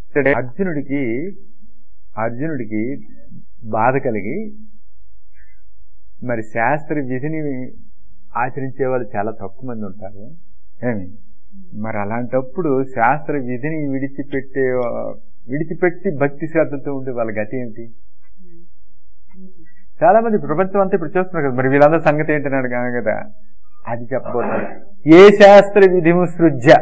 అంటే అర్జునుడికి అర్జునుడికి బాధ కలిగి మరి శాస్త్ర విధిని ఆచరించే వాళ్ళు చాలా తక్కువ మంది ఉంటారు ఏమి మరి అలాంటప్పుడు శాస్త్ర విధిని విడిచిపెట్టే విడిచిపెట్టి భక్తి శ్రద్ధతో ఉండే వాళ్ళ గతి ఏమిటి చాలా మంది ప్రపంచం అంతా ఇప్పుడు చూస్తున్నారు కదా మరి వీళ్ళందరూ సంగతి ఏంటన్నాడు కాను కదా అది చెప్పబోతారు ఏ శాస్త్ర విధిము సృజ్య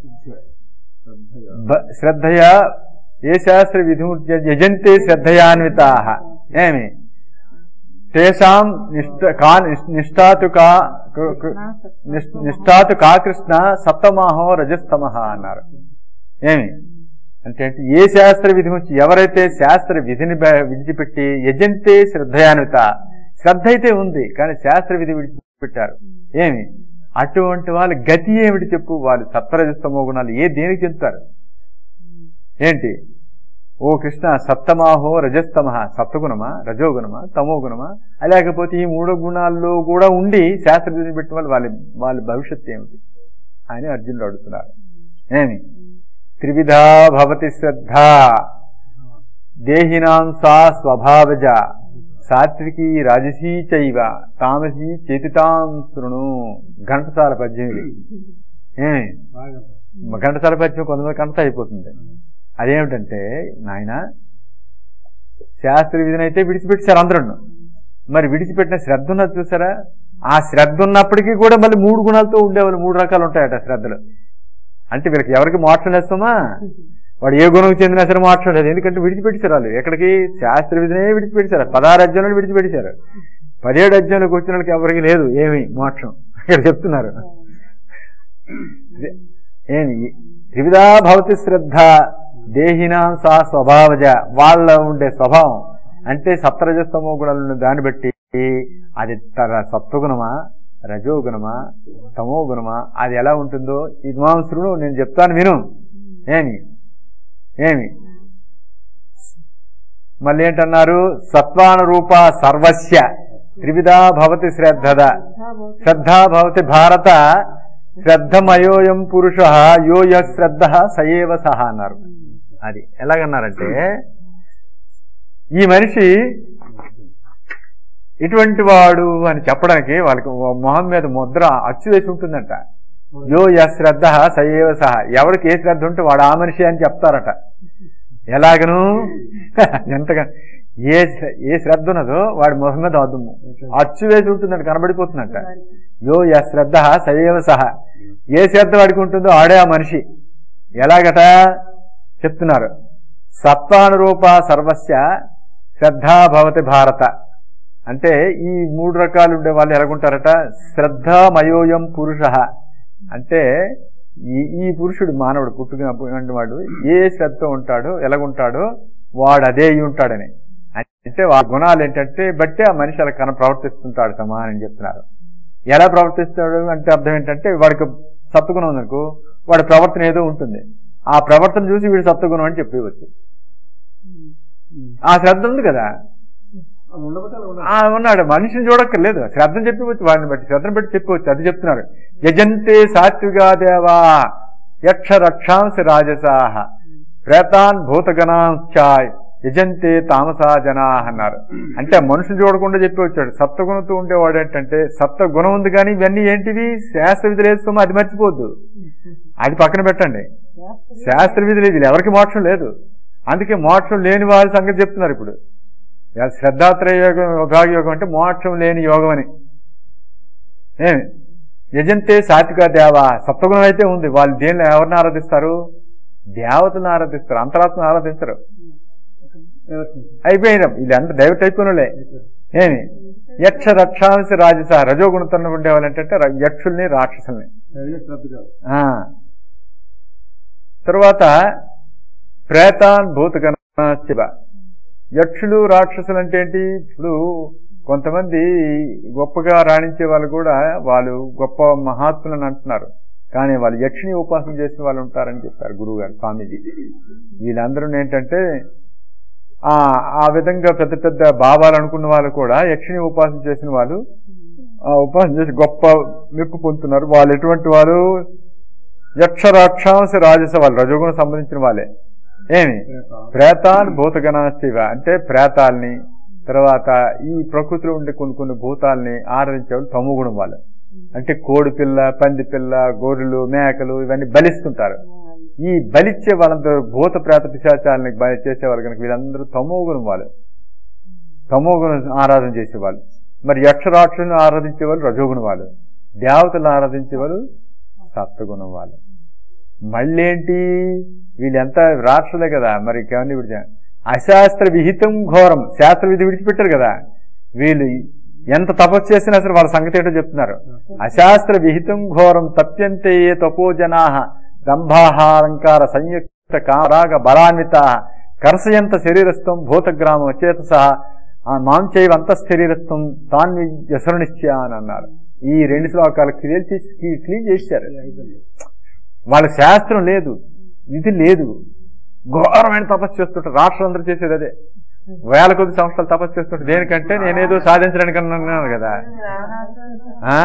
బ- శ్రద్ధయా ఏ శాస్త్ర విధిము యజంతే శ్రద్ధయాన్వితా ఏమి తేషాం నిష్ట కా నిష్ఠాతు కా కు- కు- నిష్- నిష్ఠాతు కా కృష్ణ సప్తమాహో రజస్తమహ అన్నారు ఏమి అంటే అంటే ఏ శాస్త్ర విధి నుంచి ఎవరైతే శాస్త్ర విధిని బ- విడిచిపెట్టి యజంతే శ్రద్ధయాన్విత శ్రద్ధ అయితే ఉంది కానీ శాస్త్ర విధి విడిచిపెట్టారు ఏమి అటువంటి వాళ్ళ గతి ఏమిటి చెప్పు వాళ్ళు సత్వరజస్తమో గుణాలు ఏ దేనికి చెందుతారు ఏంటి ఓ కృష్ణ సప్తమాహో రజస్తమ సప్తగుణమా రజోగుణమా తమోగుణమా లేకపోతే ఈ మూడు గుణాల్లో కూడా ఉండి శాస్త్ర విధిని పెట్టిన వాళ్ళు వాళ్ళ వాళ్ళ భవిష్యత్తు ఏమిటి అని అర్జునుడు అడుగుతున్నారు ఏమి త్రివిధా భవతి శ్రద్ధ దేహినాం సా స్వభావజ సాత్వికి రాజసీ చైవ తామసీ చేతితాం శృణు ఘంటసాల పద్యం ఇది ఏమి ఘంటసాల పద్యం కొంతమంది కంట అయిపోతుంది అదేమిటంటే నాయన శాస్త్ర విధిని అయితే విడిచిపెట్టారు అందరూ మరి విడిచిపెట్టిన శ్రద్ధ ఉన్నది చూసారా ఆ శ్రద్ధ ఉన్నప్పటికీ కూడా మళ్ళీ మూడు గుణాలతో ఉండేవాళ్ళు మూడు రకాలు ఉంటాయట శ్రద్ధలు అంటే వీళ్ళకి ఎవరికి మోక్షం వేస్తామా వాడు ఏ గుణం చెందినా సరే మోక్షం లేదు ఎందుకంటే విడిచిపెట్టారు వాళ్ళు ఎక్కడికి శాస్త్ర విధినే విడిచిపెట్టారు పదహారు అధ్యాయులు విడిచిపెట్టారు పదిహేడు అధ్యాయులకు వచ్చిన వాళ్ళకి ఎవరికి లేదు ఏమి మోక్షం ఇక్కడ చెప్తున్నారు ఏమి త్రివిధా భవతి శ్రద్ధ దేహినాం సా స్వభావజ వాళ్ళ ఉండే స్వభావం అంటే సప్తరజస్తమో గుణాలను దాన్ని బట్టి అది తర సత్వగుణమా రజోగుణమా తమో గుణమా అది ఎలా ఉంటుందో ఇది మాంసుడు నేను చెప్తాను విను ఏమి ఏమి మళ్ళీ ఏంటన్నారు సత్వానురూప సర్వస్య త్రివిధా భవతి శ్రద్ధద శ్రద్ధా భవతి భారత శ్రద్ధమయోయం పురుష యో శ్రద్ధ సయేవ సహ అన్నారు అది ఎలాగన్నారంటే ఈ మనిషి ఇటువంటి వాడు అని చెప్పడానికి వాళ్ళకి మొహం మీద ముద్ర అచ్చు వేసి ఉంటుందంట యో శ్రద్ధ సయేవ సహ ఎవరికి ఏ శ్రద్ధ ఉంటే వాడు ఆ మనిషి అని చెప్తారట ఎలాగను ఎంతగా ఏ ఏ శ్రద్ధ ఉన్నదో వాడి మొహం మీద అద్దు అచ్చు వేసి ఉంటుందంట కనబడిపోతుందంట యో శ్రద్ధ సయేవ సహ ఏ శ్రద్ధ వాడికి ఉంటుందో ఆడే ఆ మనిషి ఎలాగట చెప్తున్నారు సత్వానురూప సర్వస్య శ్రద్ధా భవతి భారత అంటే ఈ మూడు రకాలు ఉండే వాళ్ళు ఎలాగుంటారట శ్రద్ధామయోయం పురుష అంటే ఈ ఈ పురుషుడు మానవుడు పుట్టుకున్న వాడు ఏ శ్రద్ధ ఉంటాడో ఎలాగుంటాడో వాడు అదే అయి ఉంటాడని అంటే ఆ గుణాలు ఏంటంటే బట్టి ఆ మనిషి అలా కన ప్రవర్తిస్తుంటాడు సమానం చెప్తున్నారు ఎలా ప్రవర్తిస్తాడు అంటే అర్థం ఏంటంటే వాడికి సత్వగుణం ఉందనుకో వాడి ప్రవర్తన ఏదో ఉంటుంది ఆ ప్రవర్తన చూసి వీడు సత్వగుణం అని చెప్పవచ్చు ఆ శ్రద్ధ ఉంది కదా ఆ ఉన్నాడు మనిషిని చూడక్కర్లేదు శ్రద్ధను చెప్పవచ్చు వాడిని బట్టి శ్రద్ధను బట్టి చెప్పవచ్చు అది చెప్తున్నారు యజంతే సాత్విగా దేవా యక్ష రక్షాంశ రాజసాహ ప్రేతాన్ భూతగణాంశాయ్ యజంతే తామసా జనా అన్నారు అంటే మనుషులు చూడకుండా చెప్పి వచ్చాడు సప్తగుణంతో ఉండేవాడు ఏంటంటే సప్త గుణం ఉంది కానీ ఇవన్నీ ఏంటివి శాస్త్ర విధులు వేసుకోమో అది మర్చిపోద్దు అది పక్కన పెట్టండి శాస్త్ర విధులు ఇది ఎవరికి మోక్షం లేదు అందుకే మోక్షం లేని వారి సంగతి చెప్తున్నారు ఇప్పుడు శ్రద్ధాత్రయ యోగం విభాగ యోగం అంటే మోక్షం లేని యోగం అని ఏమి యజంతే సాత్విక దేవ సప్తగుణం అయితే ఉంది వాళ్ళు దేనిలో ఎవరిని ఆరాధిస్తారు దేవతను ఆరాధిస్తారు అంతరాత్మను ఆరాధిస్తారు అయిపోయిన వీళ్ళంతా దైవత అయిపోయినలే ఏమి యక్ష రక్షాంశ రాజస రజోగుణతో ఉండేవాళ్ళంటే యక్షుల్ని రాక్షసుల్ని తరువాత ప్రేతాన్ భూతగణ శివ యక్షులు రాక్షసులు అంటే ఏంటి ఇప్పుడు కొంతమంది గొప్పగా రాణించే వాళ్ళు కూడా వాళ్ళు గొప్ప మహాత్ములను అంటున్నారు కానీ వాళ్ళు యక్షిని ఉపాసన చేసిన వాళ్ళు ఉంటారని చెప్పారు గురువు గారు స్వామీజీ వీళ్ళందరూ ఏంటంటే ఆ ఆ విధంగా పెద్ద పెద్ద బాబాలు అనుకున్న వాళ్ళు కూడా యక్షిని ఉపాసన చేసిన వాళ్ళు ఆ ఉపాసన చేసి గొప్ప మెప్పు పొందుతున్నారు వాళ్ళు ఎటువంటి వారు యక్ష రాక్షాంశ రాజస వాళ్ళు రజోగుణం సంబంధించిన వాళ్ళే ఏమి ప్రేతాన్ భూతగణాశివ అంటే ప్రేతాల్ని తర్వాత ఈ ప్రకృతిలో ఉండే కొన్ని కొన్ని భూతాల్ని ఆరాధించేవాళ్ళు తమోగుణం వాళ్ళు అంటే కోడి పిల్ల పంది పిల్ల గొర్రెలు మేకలు ఇవన్నీ బలిస్తుంటారు ఈ బలిచ్చే వాళ్ళందరూ భూత ప్రేత పిశాచాలని బలి చేసేవాళ్ళు కనుక వీళ్ళందరూ తమోగుణం వాళ్ళు తమోగుణం ఆరాధన చేసేవాళ్ళు మరి యక్షరాక్షులను ఆరాధించేవాళ్ళు రజోగుణం వాళ్ళు దేవతలను ఆరాధించేవాళ్ళు సత్వగుణం వాళ్ళు మళ్ళీ ఏంటి వీళ్ళంతా రాక్షసులే కదా మరి ఇంకేమన్నీ విడిచా అశాస్త్ర విహితం ఘోరం శాస్త్ర విధి విడిచిపెట్టారు కదా వీళ్ళు ఎంత తపస్సు చేసినా సరే వాళ్ళ సంగతి ఏంటో చెప్తున్నారు అశాస్త్ర విహితం ఘోరం తప్యంతే ఏ తపో జనా దంభాహారంకార సంయుక్త కారాగ బలాన్విత కర్షయంత శరీరస్థం భూతగ్రామం చేతస మాంచైవ అంతఃశరీరస్థం తాన్వి వ్యసరనిశ్చయ అని అన్నారు ఈ రెండు శ్లోకాలు క్లియర్ చేసి క్లీన్ చేశారు వాళ్ళ శాస్త్రం లేదు ఇది లేదు ఘోరమైన తపస్సు చేస్తుంటారు రాష్ట్రం చేసేది అదే వేల కొద్ది సంవత్సరాలు తపస్సు చేస్తుంటారు దేనికంటే నేనేదో సాధించడానికి అన్నాను కదా ఆ?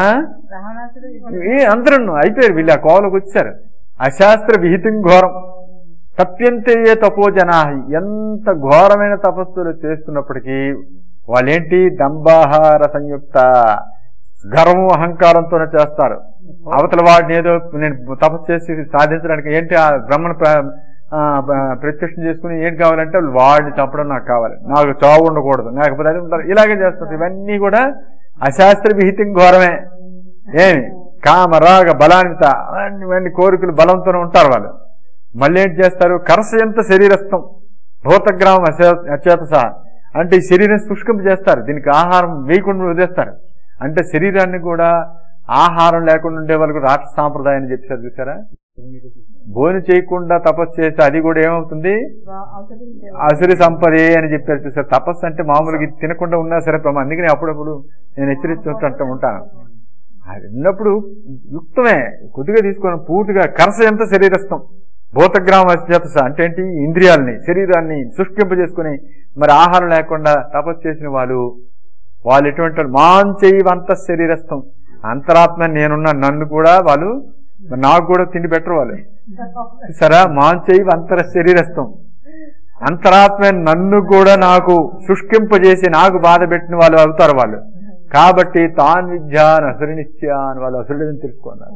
ఈ అందరూ అయిపోయారు వీళ్ళు ఆ కోవలోకి వచ్చారు అశాస్త్ర విహితం ఘోరం తప్యంతే ఏ తపో జనా ఎంత ఘోరమైన తపస్సులు చేస్తున్నప్పటికీ వాళ్ళేంటి దంబాహార సంయుక్త గర్వం అహంకారంతోనే చేస్తారు అవతల వాడిని ఏదో నేను తపస్సు చేసి సాధించడానికి ఏంటి ఆ బ్రహ్మను ప్ర- ఆ, బ- ప్రత్యక్షం చేసుకుని ఏంటి కావాలంటే వాడిని చంపడం నాకు కావాలి నాకు చావు ఉండకూడదు లేకపోతే అది ఉంటారు ఇలాగే చేస్తారు ఇవన్నీ కూడా అశాస్త్ర విహితం ఘోరమే ఏమి కామ రాగ బలాన్విత అన్ని ఇవన్నీ కోరికలు బలంతోనే ఉంటారు వాళ్ళు మళ్ళీ ఏంటి చేస్తారు కరసయంత శరీరస్థం భూతగ్రామం అచే- అచేతస అంటే ఈ శరీరం శుష్కం చేస్తారు దీనికి ఆహారం వేయకుండా వదిలేస్తారు అంటే శరీరాన్ని కూడా ఆహారం లేకుండా ఉండే వాళ్ళకు రాష్ట్ర సాంప్రదాయాన్ని చెప్పారు చూసారా భోజనం చేయకుండా తపస్సు చేస్తే అది కూడా ఏమవుతుంది అసురి సంపదే అని చెప్పారు చూసారు తపస్సు అంటే మామూలుగా ఇది తినకుండా ఉన్నా సరే ప్రమాదం అందుకని అప్పుడప్పుడు నేను హెచ్చరిస్తుంటూ ఉంటాను అది ఉన్నప్పుడు యుక్తమే కొద్దిగా తీసుకొని పూర్తిగా కరస ఎంత శరీరస్థం భూతగ్రామ చేతస అంటే ఏంటి ఇంద్రియాలని శరీరాన్ని శుష్కింపజేసుకుని మరి ఆహారం లేకుండా తపస్సు చేసిన వాళ్ళు వాళ్ళు ఎటువంటి వాళ్ళు? మాంచైవంత శరీరస్థం అంతరాత్మ నేనున్న నన్ను కూడా వాళ్ళు మరి నాకు కూడా తిండి పెట్టరు వాళ్ళు సరే మాంచైవ అంతర శరీరస్థం అంతరాత్మ నన్ను కూడా నాకు శుష్కింపజేసి నాకు బాధ పెట్టిన వాళ్ళు అవుతారు వాళ్ళు కాబట్టి తాన్ విద్యాన్ అసురునిత్య అని వాళ్ళు అసురుడని తెలుసుకున్నారు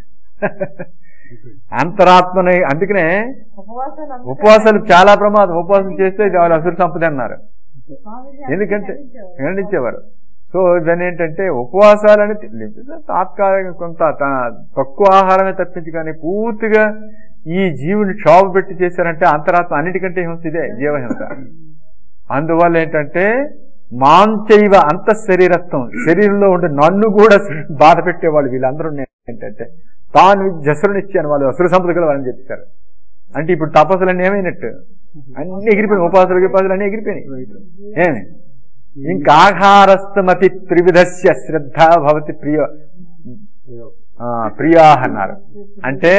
అంతరాత్మని అందుకనే ఉపవాసాలు చాలా ప్రమాదం ఉపవాసం చేస్తే ఇది వాళ్ళు అసురు సంపద అన్నారు ఎందుకంటే ఖండించేవారు సో ఇవన్నీ ఏంటంటే ఉపవాసాలు అనేది తాత్కాలిక కొంత త- తక్కువ ఆహారమే తప్పించి కానీ పూర్తిగా ఈ జీవుని క్షోభ పెట్టి చేశారంటే అంతరాత్మ అన్నిటికంటే హింస ఇదే జీవహింస అందువల్ల ఏంటంటే మాంచైవ అంత శరీరత్వం శరీరంలో ఉండే నన్ను కూడా బాధ పెట్టేవాళ్ళు వీళ్ళందరూ ఏంటంటే తాను జసురునిచ్చాను వాళ్ళు అసురు సంపద గల వాళ్ళని చెప్తారు అంటే ఇప్పుడు తపస్సులన్నీ ఏమైనట్టు అన్ని ఎగిరిపోయినాయి ఉపాసులు ఉపాసులు అన్ని ఎగిరిపోయినాయి ఏమి ఇంకా ఆహారస్థమతి త్రివిధస్య శ్రద్ధ భవతి ప్రియ ఆ, ప్రియా అన్నారు అంటే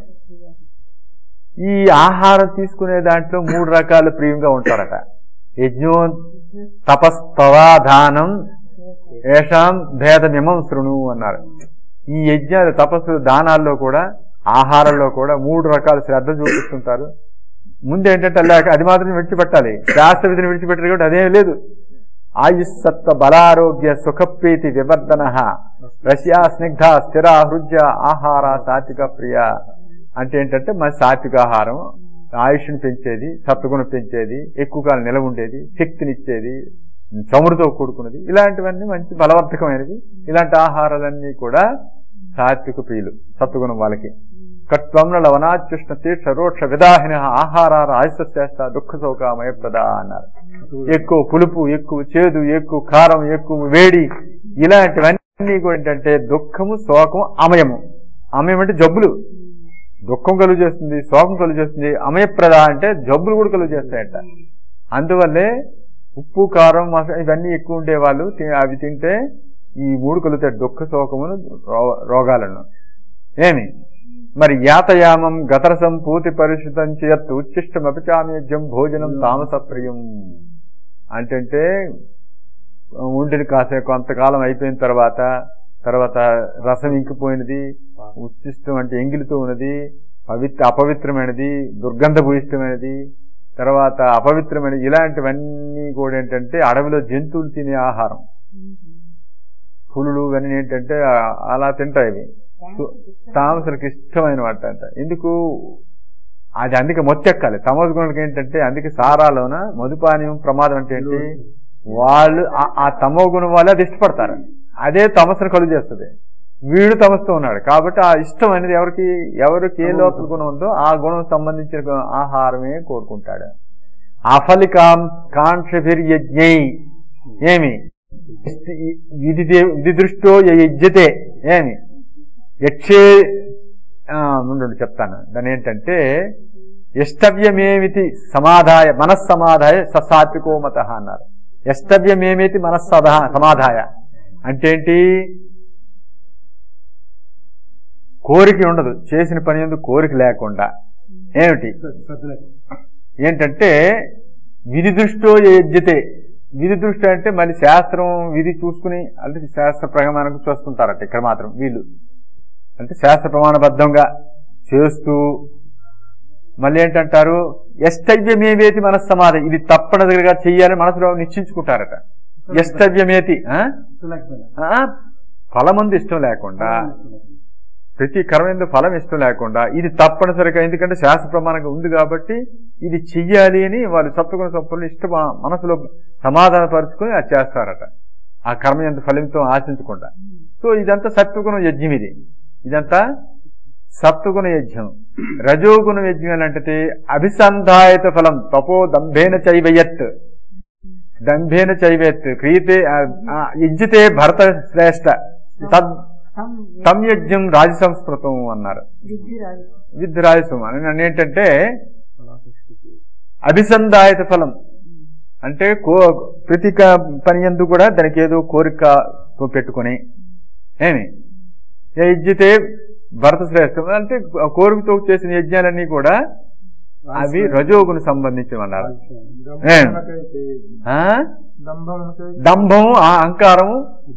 ఈ ఆహారం తీసుకునే దాంట్లో మూడు రకాల ప్రియంగా ఉంటారట యజ్ఞో తపస్తవాధానం ఏషాం భేదమిమం శృణు అన్నారు ఈ యజ్ఞాలు తపస్సు దానాల్లో కూడా ఆహారంలో కూడా మూడు రకాల శ్రద్ధ చూపిస్తుంటారు ముందు ఏంటంటే లేక అది మాత్రం విడిచిపెట్టాలి శాస్త్ర విధిని విడిచిపెట్టారు కాబట్టి అదేం లేదు ఆయుస్సత్వ బలారోగ్య సుఖప్రీతి వివర్ధన రష్యా స్నిగ్ధ స్థిర హృద్య ఆహార సాత్విక ప్రియ అంటే ఏంటంటే మన సాత్విక ఆహారం ఆయుష్ని పెంచేది సత్వగుణం పెంచేది ఎక్కువ కాలం నిలవ ఉండేది శక్తినిచ్చేది చమురుతో కూడుకున్నది ఇలాంటివన్నీ మంచి బలవర్ధకమైనవి ఇలాంటి ఆహారాలన్నీ కూడా సాత్విక ప్రియులు సత్వగుణం వాళ్ళకి కట్వంన లవనాత్యుష్ణ తీక్ష రోక్ష విదాహిన ఆహారార ఆయుష్చేష్ట దుఃఖ శోకామయప్రద అన్నారు ఎక్కువ పులుపు ఎక్కువ చేదు ఎక్కువ కారం ఎక్కువ వేడి ఇలాంటివన్నీ కూడా ఏంటంటే దుఃఖము శోకము అమయము అమయం అంటే జబ్బులు దుఃఖం కలుగు చేస్తుంది శోకం కలుగు చేస్తుంది అమయప్రద అంటే జబ్బులు కూడా కలుగు చేస్తాయట అందువల్లే ఉప్పు కారం మస ఇవన్నీ ఎక్కువ ఉండే వాళ్ళు తి- అవి తింటే ఈ మూడు కలుగుతాయి దుఃఖ శోకమును రో- రోగాలను ఏమి మరి యాతయామం గతరసం పూతి పరిశుద్ధం చేయత్ ఉచ్చిష్టం అపచామ్యజ్యం భోజనం తామసప్రియం అంటే ఉండిని కాసే కొంతకాలం అయిపోయిన తర్వాత తర్వాత రసం ఇంకిపోయినది ఉచ్చిష్టం అంటే ఎంగిలితో ఉన్నది పవిత్ర అపవిత్రమైనది దుర్గంధభూయిష్టమైనది తర్వాత అపవిత్రమైనది ఇలాంటివన్నీ కూడా ఏంటంటే అడవిలో జంతువులు తినే ఆహారం పులులు ఇవన్నీ ఏంటంటే ఆ- అలా తింటాయి ఇవి సు- తామసులకు ఇష్టమైన వాటి అంట ఎందుకు అది అందుకే మొత్తెక్కాలి తమోజు గుణులకి ఏంటంటే అందుకే సారాలోన మధుపానీయం ప్రమాదం అంటే ఏంటి వాళ్ళు ఆ- ఆ తమో గుణం వాళ్ళే అది ఇష్టపడతారు అదే తమస్సును కలుగు చేస్తుంది వీడు తమస్తో ఉన్నాడు కాబట్టి ఆ ఇష్టం అనేది ఎవరికి ఎవరికి ఏ లోపల గుణం ఉందో ఆ గుణం సంబంధించిన గు- ఆహారమే కోరుకుంటాడు అఫలికాం కాంక్షభిర్యజ్ఞై ఏమి విధి దే- విధి దృష్టో యజ్యతే ఏమి యక్షే ఆ, ఉండు చెప్తాను దాని ఏంటంటే ఎష్టవ్యమేమితి సమాధాయ మనస్సమాధాయ ససాత్వికో మత అన్నారు ఎష్టవ్యమేమితి మనస్సదా సమాధాయ అంటే ఏంటి కోరిక ఉండదు చేసిన పని ఎందుకు కోరిక లేకుండా ఏమిటి ఏంటంటే విధి దృష్టో యజ్యతే విధి దృష్టి అంటే మళ్ళీ శాస్త్రం విధి చూసుకుని అంటే శాస్త్ర ప్రమాణం చూస్తుంటారట ఇక్కడ మాత్రం వీళ్ళు అంటే శాస్త్ర ప్రమాణబద్ధంగా చేస్తూ మళ్ళీ ఏంటంటారు ఎష్టవ్యమేవేతి మనస్సమాధి ఇది తప్పనిసరిగా చెయ్యాలని మనసులో నిశ్చయించుకుంటారట ఎష్టవ్యమేతి ఆ? ఆ? ఫలమందు ఇష్టం లేకుండా ప్రతి కర్మ ఫలం ఇష్టం లేకుండా ఇది తప్పనిసరిగా ఎందుకంటే శాస్త్ర ప్రమాణంగా ఉంది కాబట్టి ఇది చెయ్యాలి అని వాళ్ళు సత్వగుణ సంపన్నులు ఇష్ట మనసులో సమాధానపరుచుకొని అది చేస్తారట ఆ కర్మ ఎంత ఫలితం ఆశించకుండా సో ఇదంతా సత్వగుణ యజ్ఞం ఇది ఇదంతా సత్వగుణ యజ్ఞం రజోగుణ యజ్ఞం అంటే అభిసంధాయత ఫలం తపో దంభేన చైవయత్ దంభేన చైవయత్ క్రియతే ఆ, ఆ, యజ్ఞతే భరత శ్రేష్ట తద్ తమ్ యజ్ఞం రాజసంస్కృతం అన్నారు విద్ రాజసం అని నన్ను ఏంటంటే అభిసంధాయత ఫలం అంటే కో ప్రతి క- పని ఎందు కూడా దానికి ఏదో కోరిక పెట్టుకొని ఏమి యజ్ఞతే భరత శ్రేష్టం అంటే కోరికతో చేసిన యజ్ఞాలన్నీ కూడా అవి రజోగుణ సంబంధించినవి అన్నారు ఏం? ఆ? దంభం ఆ అహంకారము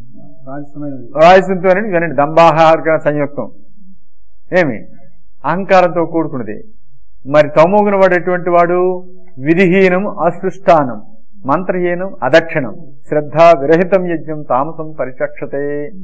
రాజసంతో అనేది వినండి దంభాహార సంయుక్తం ఏమి అహంకారంతో కూడుకున్నది మరి తమోగుణ వాడు ఎటువంటి వాడు విధిహీనం అసృష్టానం మంత్రహీనం అదక్షిణం శ్రద్ధ విరహితం యజ్ఞం తామసం పరిచక్షతే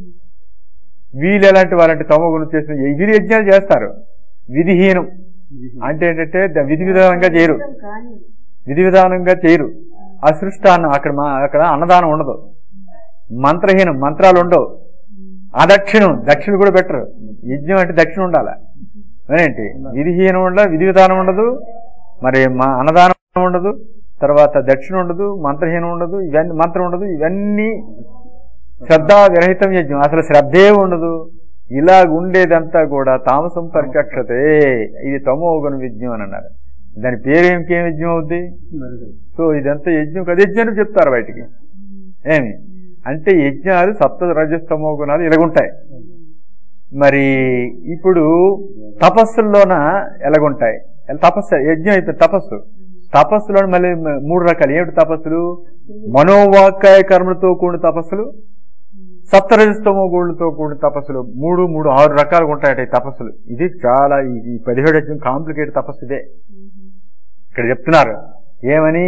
వీళ్ళు ఎలాంటి వాళ్ళంటే తమోగుణం చేసిన ఈ వీరి యజ్ఞాలు చేస్తారు విధిహీనం అంటే ఏంటంటే ద- విధి విధానంగా చేయరు విధి విధానంగా చేయరు అసృష్టాన్నం అక్కడ మా అక్కడ అన్నదానం ఉండదు మంత్రహీనం మంత్రాలు ఉండవు అదక్షిణం దక్షిణ కూడా పెట్టరు యజ్ఞం అంటే దక్షిణ ఉండాలి అదేంటి విధిహీనం ఉండదు విధి విధానం ఉండదు మరి మా అన్నదానం ఉండదు తర్వాత దక్షిణ ఉండదు మంత్రహీనం ఉండదు ఇవన్నీ మంత్రం ఉండదు ఇవన్నీ శ్రద్ధ విరహితం యజ్ఞం అసలు శ్రద్ధే ఉండదు ఇలా ఉండేదంతా కూడా తామసం పరిచక్షతే ఇది తమోగుణ యజ్ఞం అని అన్నారు దాని పేరు ఇంకేం యజ్ఞం అవుద్ది సో ఇదంతా యజ్ఞం కదా యజ్ఞం అని చెప్తారు బయటికి ఏమి అంటే యజ్ఞాలు సప్త రజస్తమో గుణాలు ఇలాగుంటాయి మరి ఇప్పుడు తపస్సుల్లోన ఎలాగుంటాయి తపస్సు యజ్ఞం అయితే తపస్సు తపస్సులో మళ్ళీ మ- మూడు రకాలు ఏమిటి తపస్సులు మనోవాకాయ కర్మలతో కూడిన తపస్సులు సప్తరజస్తమో గుణులతో కూడిన తపస్సులు మూడు మూడు ఆరు రకాలుగా ఉంటాయట ఈ తపస్సులు ఇది చాలా ఈ- ఈ పదిహేడు యజ్ఞం కాంప్లికేట్ తపస్సు ఇదే ఇక్కడ చెప్తున్నారు ఏమని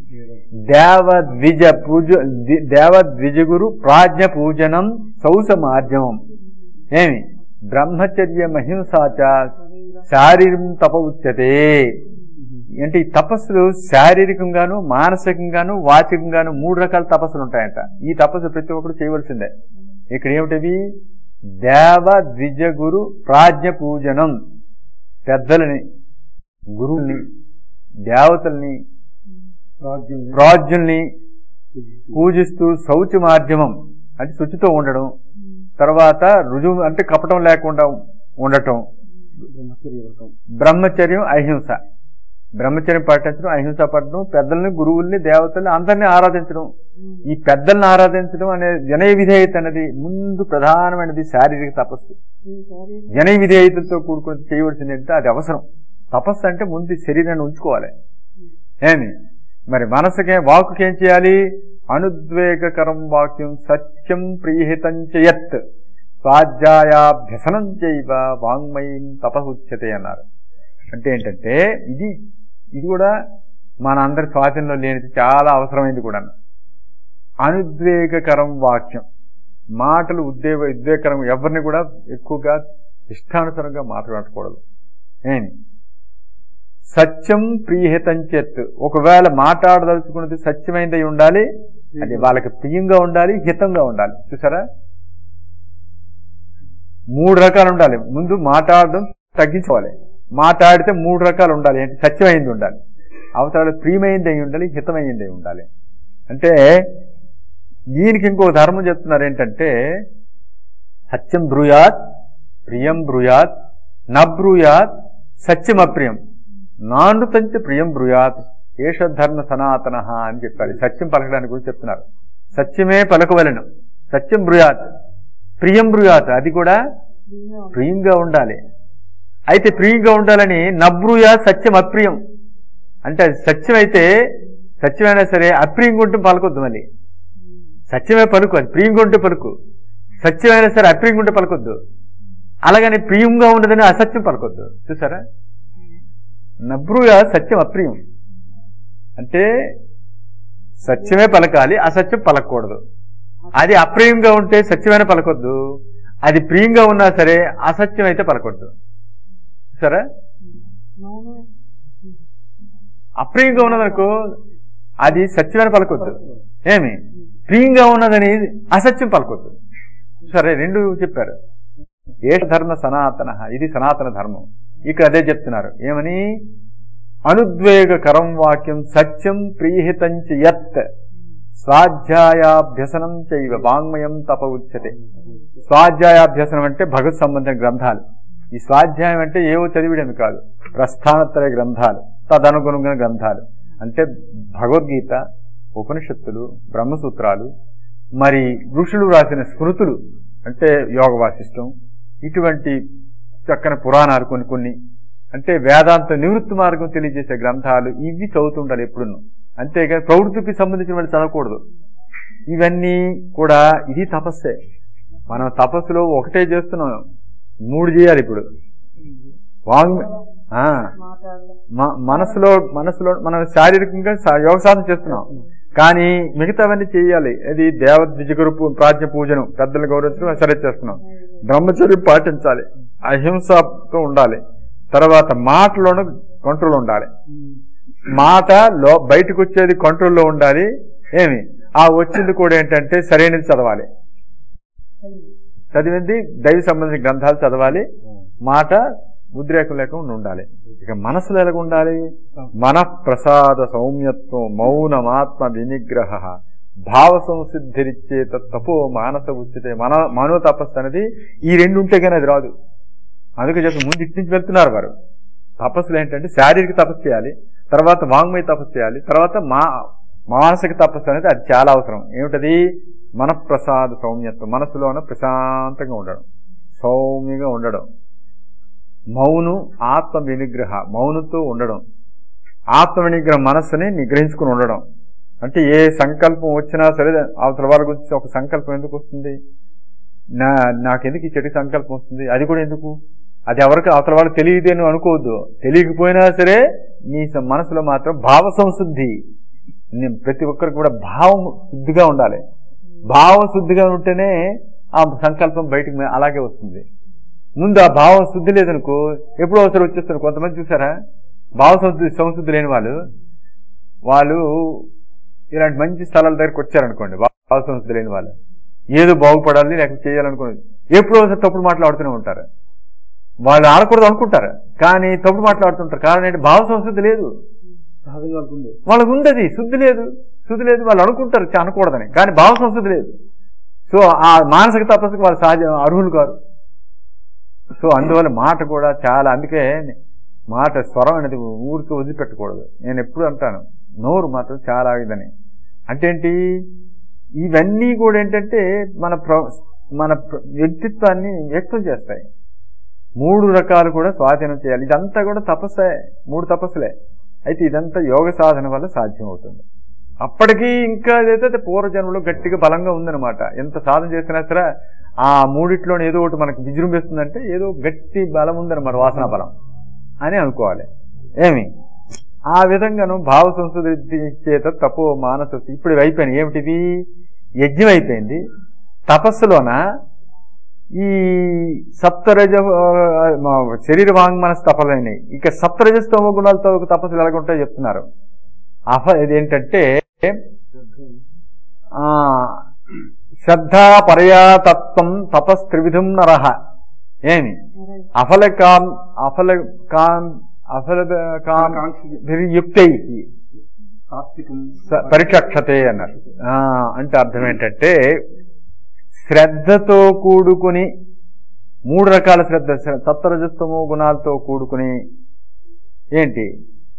దేవద్విజ పూజ ది- దేవద్విజగురు ప్రాజ్ఞ పూజనం సౌస మాధ్యమం ఏమి బ్రహ్మచర్య మహింసాచ శారీరం తప ఉచ్యతే అంటే ఈ తపస్సులు శారీరకంగాను మానసికంగాను వాచికంగాను మూడు రకాల తపస్సులు ఉంటాయంట ఈ తపస్సు ప్రతి ఒక్కరు చేయవలసిందే ఇక్కడ ఏమిటవి దేవ ద్విజ గురు ప్రాజ్ఞ పూజనం పెద్దలని గురువుల్ని దేవతల్ని ప్రాజ్ఞుల్ని పూజిస్తూ శౌచ మాధ్యమం అంటే శుచితో ఉండడం తర్వాత రుజువు అంటే కపటం లేకుండా ఉండటం బ్రహ్మచర్యం అహింస బ్రహ్మచర్యం పాటించడం అహింస పడడం పెద్దల్ని గురువుల్ని దేవతల్ని అందరినీ ఆరాధించడం ఈ పెద్దల్ని ఆరాధించడం అనే వినయ విధేయత అనేది ముందు ప్రధానమైనది శారీరక తపస్సు వినయ విధేయతలతో కూడుకుని చేయవలసింది అంటే అది అవసరం తపస్సు అంటే ముందు శరీరాన్ని ఉంచుకోవాలి ఏమి మరి మనసుకే వాకుకేం చేయాలి అనుద్వేగకరం వాక్యం సత్యం ప్రియహితం చేయత్ స్వాధ్యాయాభ్యసనం చేయవ వాంగ్మయం తపహుచ్యతే అన్నారు అంటే ఏంటంటే ఇది ఇది కూడా మన అందరి స్వాధీనంలో లేనిది చాలా అవసరమైంది కూడా అనుద్వేగకరం వాక్యం మాటలు ఉద్వేగ ఉద్వేగకరం ఎవరిని కూడా ఎక్కువగా ఇష్టానుసారంగా మాట్లాడకూడదు ఏమి సత్యం ప్రియహితం చేత్ ఒకవేళ మాట్లాడదలుచుకున్నది సత్యమైనది అయి ఉండాలి అది వాళ్ళకి ప్రియంగా ఉండాలి హితంగా ఉండాలి చూసారా మూడు రకాలు ఉండాలి ముందు మాట్లాడడం తగ్గించుకోవాలి మాట్లాడితే మూడు రకాలు ఉండాలి ఏంటి సత్యమైంది ఉండాలి అవతల ప్రియమైంది అయి ఉండాలి హితమైంది అయి ఉండాలి అంటే దీనికి ఇంకో ధర్మం చెప్తున్నారు ఏంటంటే సత్యం బ్రూయాత్ ప్రియం బ్రూయాత్ నబ్రూయాత్ సత్యం అప్రియం నానృతంచ ప్రియం బ్రూయాత్ ఏష ధర్మ సనాతన అని చెప్పారు సత్యం పలకడానికి గురించి చెప్తున్నారు సత్యమే పలకవలను సత్యం బ్రూయాత్ ప్రియం బ్రూయాత్ అది కూడా ప్రియంగా ఉండాలి అయితే ప్రియంగా ఉండాలని నబ్రూయా సత్యం అప్రియం అంటే అది సత్యం అయితే సత్యమైనా సరే అప్రియంగా ఉంటే పలకొద్దు మళ్ళీ సత్యమే పలుకు అది ప్రియంగా ఉంటే పలుకు సత్యమైనా సరే అప్రియంగా ఉంటే పలకొద్దు అలాగని ప్రియంగా ఉన్నదని అసత్యం పలకొద్దు చూసారా నబ్రుగా సత్యం అప్రియం అంటే సత్యమే పలకాలి అసత్యం పలకూడదు అది అప్రియంగా ఉంటే సత్యమైన పలకొద్దు అది ప్రియంగా ఉన్నా సరే అసత్యం అయితే పలకొద్దు సరే అప్రియంగా ఉన్నదనుకో అది సత్యమైన పలకొద్దు ఏమి ప్రియంగా ఉన్నదని అసత్యం పలకొద్దు సరే రెండు చెప్పారు ఏష ధర్మ సనాతన ఇది సనాతన ధర్మం ఇక అదే చెప్తున్నారు ఏమని అనుద్వేగకరం వాక్యం సత్యం ప్రీహితంచ యత్ స్వాధ్యాయాభ్యసనం చైవ వాంగ్మయం తప ఉచ్యతే స్వాధ్యాయాభ్యసనం అంటే భగవత్ సంబంధం గ్రంథాలు ఈ స్వాధ్యాయం అంటే ఏవో చదివిడేమి కాదు ప్రస్థానత్రయ గ్రంథాలు తదనుగుణంగా గ్రంథాలు అంటే భగవద్గీత ఉపనిషత్తులు బ్రహ్మసూత్రాలు మరి ఋషులు రాసిన స్మృతులు అంటే యోగ వాసిష్టం ఇటువంటి చక్కని పురాణాలు కొన్ని కొన్ని అంటే వేదాంత నివృత్తి మార్గం తెలియజేసే గ్రంథాలు ఇవి చదువుతుండాలి ఎప్పుడును అంతేగాని ప్రవృత్తికి సంబంధించిన వాళ్ళు చదవకూడదు ఇవన్నీ కూడా ఇది తపస్సే మనం తపస్సులో ఒకటే చేస్తున్నాం మూడు చేయాలి ఇప్పుడు వాంగ్ ఆ, మ- మనసులో మనసులో మనం శారీరకంగా సా- యోగ సాధన చేస్తున్నాం కానీ మిగతావన్నీ చేయాలి అది దేవ ద్విజగురు పూ- ప్రాజ్ఞ పూజను పెద్దలు గౌరవించడం సరే చేస్తున్నాం బ్రహ్మచర్యం పాటించాలి అహింసతో ఉండాలి తర్వాత మాటలోనూ కంట్రోల్ ఉండాలి మాట లో బయటకు వచ్చేది కంట్రోల్లో ఉండాలి ఏమి ఆ వచ్చింది కూడా ఏంటంటే సరైనది చదవాలి చదివింది దైవ సంబంధించిన గ్రంథాలు చదవాలి మాట ఉద్రేకం లేకుండా ఉండాలి ఇక మనసులో ఎలాగ ఉండాలి మన ప్రసాద సౌమ్యత్వం మౌనమాత్మ వినిగ్రహ భావ సంసిద్ధిరిచ్చే తపో మానస ఉచితే మన మనో తపస్సు అనేది ఈ రెండు ఉంటే కానీ అది రాదు అందుకే చెప్పి ముందు ఇటు నుంచి వెళ్తున్నారు వారు తపస్సులు ఏంటంటే శారీరక తపస్సు చేయాలి తర్వాత వాంగ్మయ తపస్సు చేయాలి తర్వాత మా మానసిక తపస్సు అనేది అది చాలా అవసరం ఏమిటది మన ప్రసాద సౌమ్యత్వం మనసులోన ప్రశాంతంగా ఉండడం సౌమ్యంగా ఉండడం మౌను ఆత్మ వినిగ్రహ మౌనంతో ఉండడం ఆత్మ వినిగ్రహ మనస్సుని నిగ్రహించుకుని ఉండడం అంటే ఏ సంకల్పం వచ్చినా సరే అవతల వాళ్ళ గురించి ఒక సంకల్పం ఎందుకు వస్తుంది నా నాకెందుకు ఈ చెడు సంకల్పం వస్తుంది అది కూడా ఎందుకు అది ఎవరికి అవతల వాళ్ళు తెలియదు అని అనుకోవద్దు తెలియకపోయినా సరే నీ స- మనసులో మాత్రం భావ సంశుద్ధి నీ- ప్రతి ఒక్కరికి కూడా భావం శుద్ధిగా ఉండాలి భావం శుద్ధిగా ఉంటేనే ఆ సంకల్పం బయటికి మే- అలాగే వస్తుంది ముందు ఆ భావం శుద్ధి లేదనుకో ఎప్పుడో ఒకసారి వచ్చేస్తారు కొంతమంది చూసారా భావ సంశుద్ధి సంశుద్ధి లేని వాళ్ళు వాళ్ళు ఇలాంటి మంచి స్థలాల దగ్గరికి వచ్చారనుకోండి భావ సంశుద్ధి లేని వాళ్ళు ఏదో బాగుపడాలి లేకపోతే చేయాలనుకోండి ఎప్పుడో ఒకసారి తప్పుడు మాట్లాడుతూనే ఉంటారు వాళ్ళు ఆడకూడదు అనుకుంటారు కానీ తప్పుడు మాట్లాడుతుంటారు కారణం ఏంటి భావ సంశుద్ధి లేదు సహజంగా ఉంటుంది వాళ్ళకు ఉంది అది శుద్ధి లేదు శుద్ధి లేదు వాళ్ళు అనుకుంటారు చ- అనకూడదని కానీ భావ సంస్థ లేదు సో ఆ మానసిక తపస్సుకు వాళ్ళు సహజ అర్హులు కాదు సో అందువల్ల మాట కూడా చాలా అందుకే మాట స్వరం అనేది ఊరికి వదిలిపెట్టకూడదు నేను ఎప్పుడు అంటాను నోరు మాత్రం చాలా ఇదని అంటే ఏంటి ఇవన్నీ కూడా ఏంటంటే మన ప్ర- మన ప్ర- వ్యక్తిత్వాన్ని వ్యక్తం చేస్తాయి మూడు రకాలు కూడా స్వాధీనం చేయాలి ఇదంతా కూడా తపస్సే మూడు తపస్సులే అయితే ఇదంతా యోగ సాధన వల్ల సాధ్యం అవుతుంది అప్పటికి ఇంకా ఏదైతే పూర్వజన్మలో గట్టిగా బలంగా ఉందన్నమాట ఎంత సాధన చేసినా సరే ఆ మూడిట్లోనే ఏదో ఒకటి మనకు విజృంభిస్తుందంటే ఏదో గట్టి బలం ఉందన్నమాట వాసన బలం అని అనుకోవాలి ఏమి ఆ విధంగాను భావ సంస్కృతి చేత తపో మానస ఇప్పుడు ఇవి అయిపోయినాయి ఏమిటిది యజ్ఞం అయిపోయింది తపస్సులోన ఈ సప్తరజ ఆ, మా శరీర వాంగ్ మనసు తపలైనవి ఇక సప్తరజస్తోమ గుణాలతో ఒక తపస్సులు ఎలాగుంటాయో చెప్తున్నారు అఫ ఇదేంటంటే ఆ శ్రద్ధా పర్యాతత్వం తపస్ త్రివిధం నరహ ఏమి అఫల కాం అఫల కాం అఫల కాం యుక్తై సాత్వికం పరిచక్షతే అన్నారు ఆ, అంటే అర్థం ఏంటంటే శ్రద్ధతో కూడుకుని మూడు రకాల శ్రద్ధ శ్ర- సప్తరజస్తమో గుణాలతో కూడుకుని ఏంటి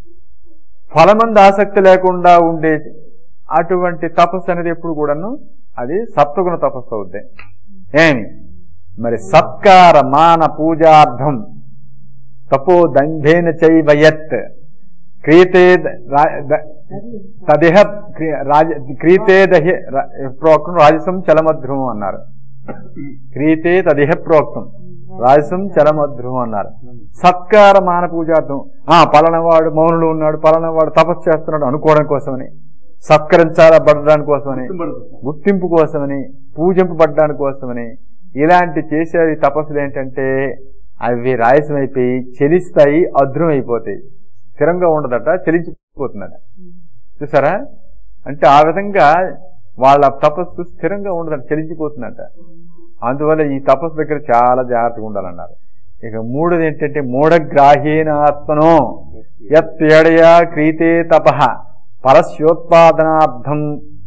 ఫలమంది ఆసక్తి లేకుండా ఉండే అటువంటి తపస్సు అనేది ఎప్పుడు కూడాను అది సప్తగుణ తపస్సు అవుద్ది ఏమి మరి సత్కార మాన పూజార్థం తపో దంభేన చైవయత్ క్రియతే ద- రా- ద- తదిహ క్రి- రాజ- క్రీతే దహి రా- ప్రోక్తం రాజసం చలమధ్రువం అన్నారు క్రీతే తదిహ ప్రోక్తం రాజసం చలమధ్రువం అన్నారు సత్కార మాన పూజార్థం ఆ పలానవాడు మౌనుడు ఉన్నాడు పలానవాడు తపస్సు చేస్తున్నాడు అనుకోవడం కోసమని సత్కరించాలబడడానికి కోసమని గుర్తింపు కోసమని పూజింపబడ్డానికి కోసమని ఇలాంటి చేసే తపస్సులు ఏంటంటే అవి రాయసమైపోయి చెలిస్తాయి అద్రం అయిపోతాయి స్థిరంగా ఉండదట చెలించిపోతుందట చూసారా అంటే ఆ విధంగా వాళ్ళ తపస్సు స్థిరంగా ఉండదట చెలించిపోతుందట అందువల్ల ఈ తపస్సు దగ్గర చాలా జాగ్రత్తగా ఉండాలన్నారు ఇక మూడోది ఏంటంటే మూఢగ్రాహీన ఆత్మనో యత్పేడయా క్రీతే తప పరస్యోత్పాదనార్థం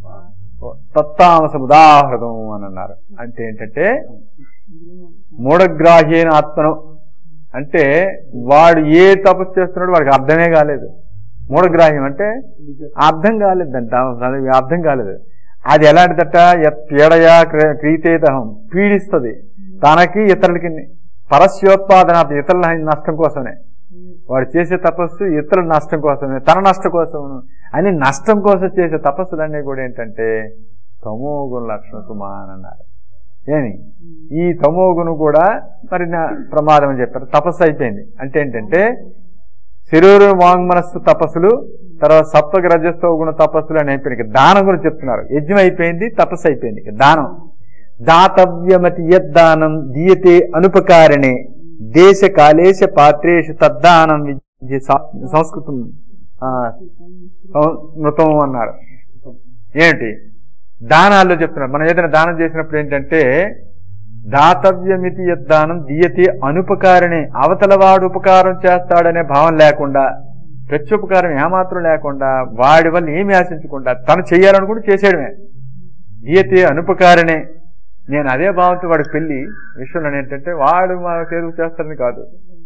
తత్తామసం ఉదాహృతం అని అన్నారు అంటే ఏంటంటే మూఢగ్రాహీన ఆత్మను అంటే వాడు ఏ తపస్సు చేస్తున్నాడో వాడికి అర్థమే కాలేదు మూఢగ్రాహ్యం అంటే అర్థం కాలేదంట అది అర్థం కాలేదు అది ఎలాంటిదట యత్ పీడయా క్ర- క్రీతేదహం పీడిస్తుంది తనకి ఇతరులకి పరస్యోత్పాదనార్థం ఇతరుల నష్టం కోసమే వాడు చేసే తపస్సు ఇతరుల నష్టం కోసమే తన నష్టం కోసం అని నష్టం కోసం చేసే తపస్సులన్నీ కూడా ఏంటంటే తమోగుణ లక్షణ సుమా అని అన్నారు ఏమి ఈ తమోగును కూడా మరి నా ప్రమాదం అని చెప్పారు తపస్సు అయిపోయింది అంటే ఏంటంటే శరీరం వాంగ్మనస్సు తపస్సులు తర్వాత సప్తక రజస్తో గుణ తపస్సులు అని అయిపోయింది ఇక దానం గురించి చెప్తున్నారు యజ్ఞం అయిపోయింది తపస్సు అయిపోయింది ఇక దానం దాతవ్యమతి యద్దానం దీయతే అనుపకారిణే దేశ కాలేశ పాత్రేషు తద్దానం విద్య సా- సంస్కృతం ఆ, సంస్మృతం అన్నారు ఏమిటి దానాల్లో చెప్తున్నారు మనం ఏదైనా దానం చేసినప్పుడు ఏంటంటే దాతవ్యమితి యద్దానం దీయతే అనుపకారిణి అవతల వాడు ఉపకారం చేస్తాడనే భావం లేకుండా ప్రత్యుపకారం ఏమాత్రం లేకుండా వాడి వల్ల ఏమి ఆశించకుండా తను చేయాలనుకుంటే చేసేయడమే దీయతే అనుపకారిణే నేను అదే భావంతో వాడికి పెళ్లి విషయంలో ఏంటంటే వాడు మా చేరుకు చేస్తాడని కాదు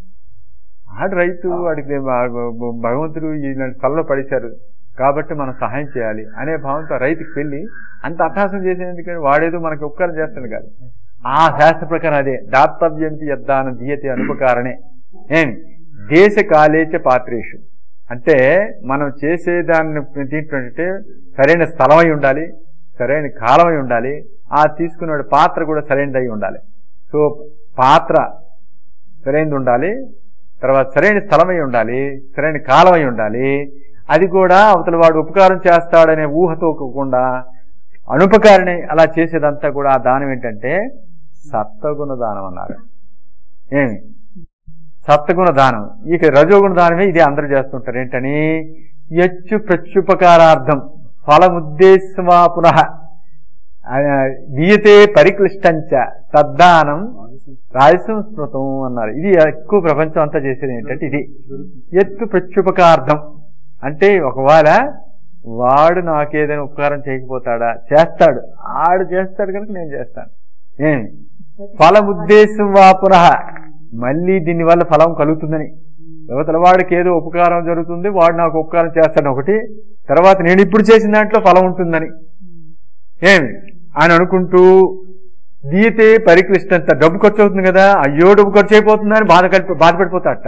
వాడు రైతు వాడికి భ- భగవంతుడు ఇలాంటి కళ్ళలో పడేశారు కాబట్టి మనం సహాయం చేయాలి అనే భావంతో రైతుకి పెళ్లి అంత అభ్యాసం చేసేందుకని వాడేదో మనకి ఉపకారం చేస్తాడు కాదు ఆ శాస్త్ర ప్రకారం అదే దాతవ్యంతి యద్దానం దీయతే అనుపకారణే ఏమి దేశ కాలేచ పాత్రేషు అంటే మనం చేసేదాన్ని దీంట్లో అంటే సరైన స్థలమై ఉండాలి సరైన కాలమై ఉండాలి ఆ తీసుకున్న పాత్ర కూడా సరైనదై ఉండాలి సో పాత్ర సరైనది ఉండాలి తర్వాత సరైన స్థలమై ఉండాలి సరైన కాలమై ఉండాలి అది కూడా అవతల వాడు ఉపకారం చేస్తాడనే ఊహతో కాకుండా అనుపకారిని అలా చేసేదంతా కూడా ఆ దానం ఏంటంటే సత్వగుణ దానం అన్నారు ఏమి సప్తగుణ దానం ఇక రజోగుణ దానమే ఇది అందరూ చేస్తుంటారు ఏంటని యచ్చు ప్రత్యుపకారార్థం ఫలముద్దేశమా పునః ఆ, దీయతే పరిక్లిష్టంచ తద్దానం రాజసంస్మృతం అన్నారు ఇది ఎక్కువ ప్రపంచం అంతా చేసేది ఏంటంటే ఇది ఎత్తు ప్రత్యుపకార్థం అంటే ఒకవేళ వాడు నాకేదైనా ఉపకారం చేయకపోతాడా చేస్తాడు ఆడు చేస్తాడు కనుక నేను చేస్తాను ఏమి ఫలముద్దేశం వా పునః మళ్ళీ దీని వల్ల ఫలం కలుగుతుందని యువతల వాడికి ఏదో ఉపకారం జరుగుతుంది వాడు నాకు ఉపకారం చేస్తాడు ఒకటి తర్వాత నేను ఇప్పుడు చేసిన దాంట్లో ఫలం ఉంటుందని ఏమి అని అనుకుంటూ దీతే పరిక్లిష్టంత డబ్బు ఖర్చు అవుతుంది కదా అయ్యో డబ్బు ఖర్చు అయిపోతుందని బాధ కలిపి బాధపడిపోతాడట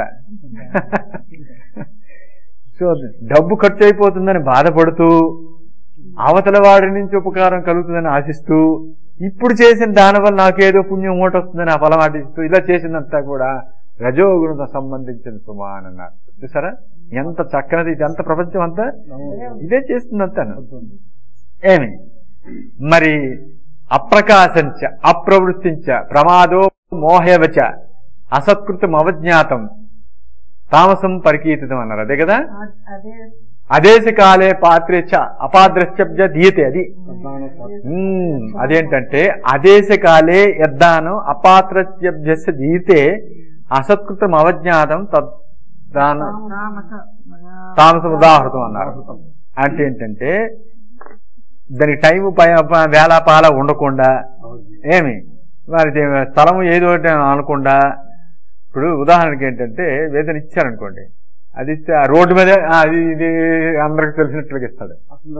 సో డబ్బు ఖర్చు అయిపోతుందని బాధపడుతూ అవతల వాడి నుంచి ఉపకారం కలుగుతుందని ఆశిస్తూ ఇప్పుడు చేసిన దాని వల్ల నాకేదో పుణ్యం మూట వస్తుందని ఆ ఫలం ఆశిస్తూ ఇలా చేసిందంతా కూడా రజోగుణకు సంబంధించిన సుమా అని అన్నారు చూసారా ఎంత చక్కనది ఇది ఎంత ప్రపంచం అంతా ఇదే చేస్తుంది అంతాను ఏమి మరి అప్రకాశంచ అప్రవృత్తించ ప్రమాదో మోహేవచ అసత్కృతం అవజ్ఞాతం తామసం పరికీర్తితం అన్నారు అదే కదా అదే అదేశ కాలే పాత్రేచ అపాద్రశ్చబ్జ దీయతే అది ఉమ్, అదేంటంటే అదేశ కాలే యద్దానం అపాత్రస్య దీతే అసత్కృతం అవజ్ఞాతం తద్దాన తామస తామసం ఉదాహృతం అన్నారు అంటే ఏంటంటే దానికి టైం వేళ పాల ఉండకుండా ఏమి మరి దే- స్థలం ఏదో ఒకటి అనకుండా ఇప్పుడు ఉదాహరణకి ఏంటంటే వేదన ఇచ్చారనుకోండి అది ఇస్తే ఆ రోడ్డు మీద ఆ, అది ఇది అందరికి తెలిసినట్లుగా ఇస్తాడు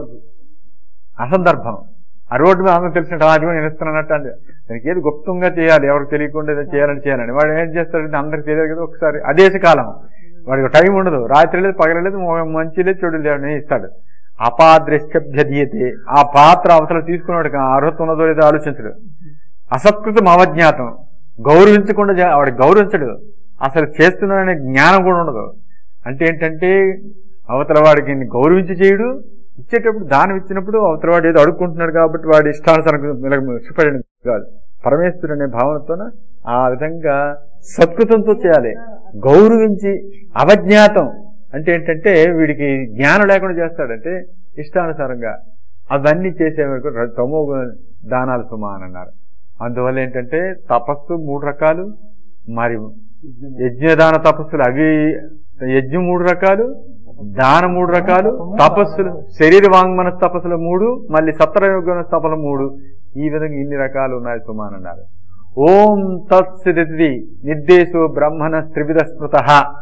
అసందర్భం ఆ రోడ్డు మీద అందరికి తెలిసినట్టు "ఆ, అది కూడా నేను ఇస్తున్నానట్టు అంటే దానికి ఏది గుప్తంగా చేయాలి ఎవరికి తెలియకుండా ఏదో చేయాలని చేయాలని వాడు ఏం చేస్తాడంటే అందరికి తెలియదు కదా ఒకసారి అదేశ కాలం వాడికి టైం ఉండదు రాత్రి లేదు పగల లేదు మొ- మంచి లేదు చెడు లేదు అని ఇస్తాడు అపాద్రశ్చభ్యదీయతే ఆ పాత్ర అవసరం తీసుకున్నవాడికి ఆ అర్హత ఉన్నదో లేదో ఆలోచించడు అసత్కృతం అవజ్ఞాతం గౌరవించకుండా చే- వాడు గౌరవించడు అసలు చేస్తున్నాడనే జ్ఞానం కూడా ఉండదు అంటే ఏంటంటే అవతల వాడికి ఈయన్ని గౌరవించి చేయడు ఇచ్చేటప్పుడు దానం ఇచ్చినప్పుడు అవతల వాడు ఏదో అడుక్కుంటున్నాడు కాబట్టి వాడి ఇష్టానుసారం ఇష్టపడడం కాదు పరమేశ్వరుడు అనే భావనతోన ఆ విధంగా సత్కృతంతో చేయాలి గౌరవించి అవజ్ఞాతం అంటే ఏంటంటే వీడికి జ్ఞానం లేకుండా చేస్తాడంటే ఇష్టానుసారంగా అవన్నీ చేసే వరకు ర- తమో గుణ దానాలు సుమా అని అన్నారు అందువల్ల ఏంటంటే తపస్సు మూడు రకాలు మరి యజ్ఞదాన తపస్సులు అవి యజ్ఞం మూడు రకాలు దానం మూడు రకాలు తపస్సులు శరీర వాంగ్మన తపస్సులు మూడు మళ్ళీ సప్తరయోగ తపస్సులు మూడు ఈ విధంగా ఇన్ని రకాలు ఉన్నాయి సుమాన్ అన్నారు ఓం తత్సిది నిర్దేశో బ్రహ్మణ త్రివిధ స్మృత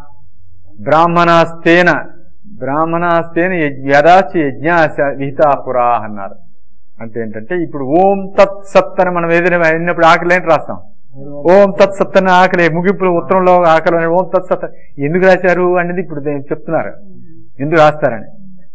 బ్రాహ్మణాస్తేన బ్రాహ్మణాస్తేన యదాచి యజ్ఞాశ విహితా పురా అన్నారు అంటే ఏంటంటే ఇప్పుడు ఓం తత్ సత్ అని మనం ఏదైనా అయినప్పుడు ఆకలి ఏంటి రాస్తాం ఓం తత్ సత్ అని ఆకలి ముగింపులో ఉత్తరంలో ఆకలి అని ఓం తత్ సత్ ఎందుకు రాశారు అనేది ఇప్పుడు నేను చెప్తున్నారు ఎందుకు రాస్తారని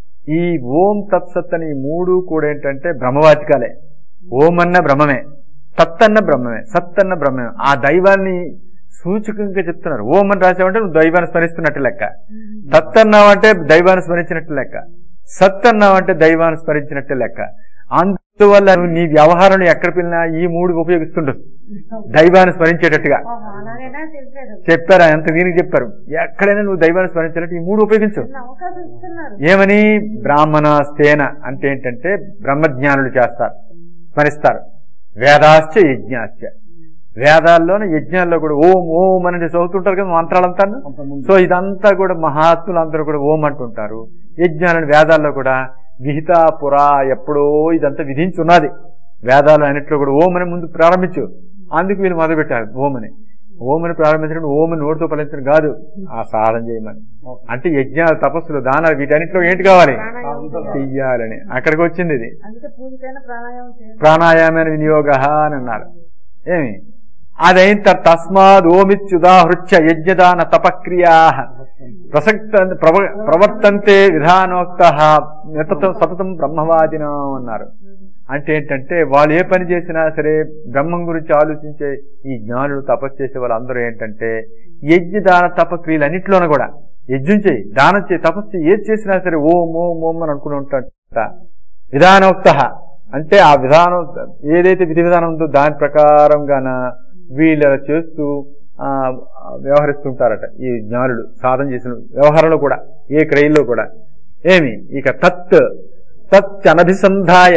ఈ ఓం తత్ సత్ అని ఈ మూడు కూడా ఏంటంటే బ్రహ్మవాచకాలే ఓం అన్న బ్రహ్మమే సత్ అన్న బ్రహ్మమే సత్ అన్న బ్రహ్మమే ఆ దైవాన్ని సూచకంగా చెప్తున్నారు ఓం అని రాసావంటే నువ్వు దైవాన్ని స్మరిస్తున్నట్టు లెక్క తత్ అన్నావంటే దైవాన్ని స్మరించినట్టు లెక్క సత్ అన్నావంటే దైవాన్ని స్మరించినట్టు లెక్క అందువల్ల నువ్వు నీ వ్యవహారంలో ఎక్కడ పిల్లినా ఈ మూడు ఉపయోగిస్తుండు దైవాన్ని స్మరించేటట్టుగా అలాగైనా చెప్పారు చెప్పారా ఎంత దీనికి చెప్పారు ఎక్కడైనా నువ్వు దైవాన్ని స్మరించినట్టు ఈ మూడు ఉపయోగించు చిన్న అవకాశం ఇస్తున్నారు ఏమని బ్రాహ్మణ స్థేన అంటే ఏంటంటే బ్రహ్మజ్ఞానులు చేస్తారు స్మరిస్తారు వేదాశ్చ యజ్ఞాశ్చ వేదాల్లోనే యజ్ఞాల్లో కూడా ఓం ఓం అనేది చదువుతుంటారు కదా మంత్రాలంతా సో ఇదంతా కూడా మహాత్ములు అందరూ కూడా ఓం అంటుంటారు యజ్ఞాలను వేదాల్లో కూడా విహిత పురా ఎప్పుడో ఇదంతా విధించున్నది వేదాలు అన్నిట్లో కూడా ఓం అని ముందు ప్రారంభించు అందుకు వీళ్ళు మొదలుపెట్టారు ఓం అని ఓం అని ప్రారంభించడం ఓం అని నోటితో పలించడం కాదు ఆ సాధన చేయమని అంటే యజ్ఞాలు తపస్సులు దానాలు వీటన్నిటిలో ఏంటి కావాలి ప్రాణాయామం చేయాలి. చెయ్యాలని అక్కడికి వచ్చింది ఇది అందుకే పూజకైనా ప్రాణాయామం చేయాలి ప్రాణాయామైన వినియోగ అని అన్నారు ఏమి అదైన తర్వాత తస్మాద్ ఓమిత్యుదాహృత్య యజ్ఞదాన తపక్రియా ప్రసక్త ప్రవ- ప్రవర్తంతే విధానోక్త నితతం సతతం బ్రహ్మవాదినం అన్నారు అంటే ఏంటంటే వాళ్ళు ఏ పని చేసినా సరే బ్రహ్మం గురించి ఆలోచించే ఈ జ్ఞానులు తపస్సు చేసే వాళ్ళందరూ ఏంటంటే యజ్ఞ దాన తపక్రియలు అన్నింటిలోనూ కూడా యజ్ఞం చేయి దానం చేయి తపస్సు చేయి, ఏది చేసినా సరే ఓం ఓం ఓం అని అనుకుని ఉంటాట విధానోక్త అంటే ఆ విధానం ఏదైతే విధి విధానం ఉందో దాని ప్రకారంగాన వీళ్ళు అలా చేస్తూ ఆ, వ్యవహరిస్తుంటారట ఈ జ్ఞానులు సాధన చేసిన వ్యవహారంలో కూడా ఏ క్రయంలో కూడా ఏమి ఇక తత్ తచ్చనభిసంధాయ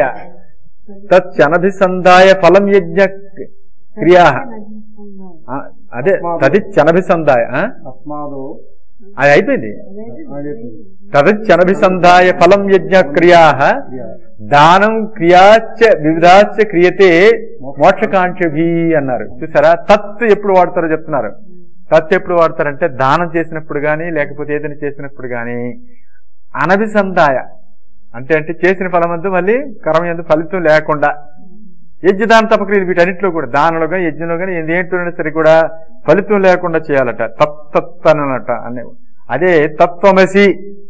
తచ్చనభిసంధాయ ఫలం యజ్ఞ క్రియా ఆ, అదే తదిచ్చనభిసంధాయ ఆ? తస్మాదు అది అయిపోయింది అదే తదిచ్చనభిసంధాయ ఫలం యజ్ఞ క్రియా క్రియ. దానం క్రియాచ వివిధాచ క్రియతే మోక్షకాంక్షభి అన్నారు చూసారా తత్ ఎప్పుడు వాడతారో చెప్తున్నారు తత్ ఎప్పుడు వాడతారంటే దానం చేసినప్పుడు గాని లేకపోతే ఏదైనా చేసినప్పుడు గాని అనభిసంధాయ అంటే అంటే చేసిన ఫలమందు మళ్ళీ కర్మ ఎందు ఫలితం లేకుండా యజ్ఞదాన తపక్రియలు వీటన్నిటిలో కూడా దానంలో కానీ యజ్ఞంలో కానీ ఏంటైనా సరే కూడా ఫలితం లేకుండా చేయాలట తత్ తత్ అనట అనే అదే తత్వమసి